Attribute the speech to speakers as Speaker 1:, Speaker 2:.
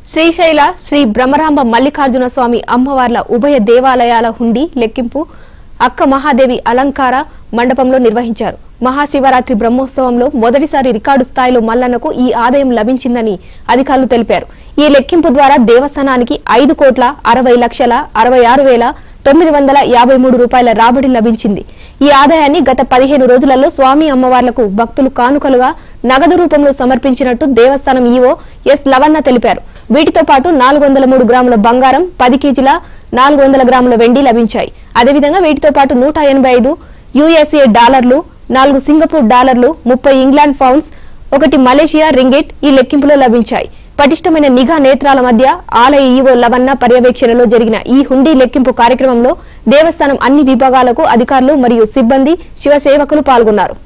Speaker 1: శ్రీశైల శ్రీ బ్రహ్మరాంబ మల్లికార్జున స్వామి అమ్మవార్ల ఉభయ దేవాలయాల హుండీ లెక్కింపు అక్క మహాదేవి అలంకార మండపంలో నిర్వహించారు మహాశివరాత్రి బ్రహ్మోత్సవంలో మొదటిసారి రికార్డు స్థాయిలో మల్లన్నకు ఈ ఆదాయం లభించిందని అధికారులు తెలిపారు ఈ లెక్కింపు ద్వారా దేవస్థానానికి ఐదు కోట్ల అరవై లక్షల అరవై ఆరు వేల తొమ్మిది వందల యాభై మూడు రూపాయల రాబడి లభించింది ఈ ఆదాయాన్ని గత పదిహేను రోజులలో స్వామి అమ్మవార్లకు భక్తులు కానుకలుగా నగదు రూపంలో సమర్పించినట్టు దేవస్థానం ఈవో ఎస్ లవన్న తెలిపారు వీటితో పాటు నాలుగు వందల మూడు గ్రాముల బంగారం పది కేజీల నాలుగు వందల గ్రాముల వెండి లభించాయి అదేవిధంగా వీటితో పాటు నూట ఎనభై ఐదు యుఎస్ఏ డాలర్లు నాలుగు సింగపూర్ డాలర్లు ముప్పై ఇంగ్లాండ్ పౌండ్స్ ఒకటి మలేషియా రింగిట్ ఈ లెక్కింపులో లభించాయి పటిష్టమైన నిఘా నేత్రాల మధ్య ఆలయ ఈవో లవన్న పర్యవేక్షణలో జరిగిన ఈ హుండీ లెక్కింపు కార్యక్రమంలో దేవస్థానం అన్ని విభాగాలకు అధికారులు మరియు సిబ్బంది శివసేవకులు పాల్గొన్నారు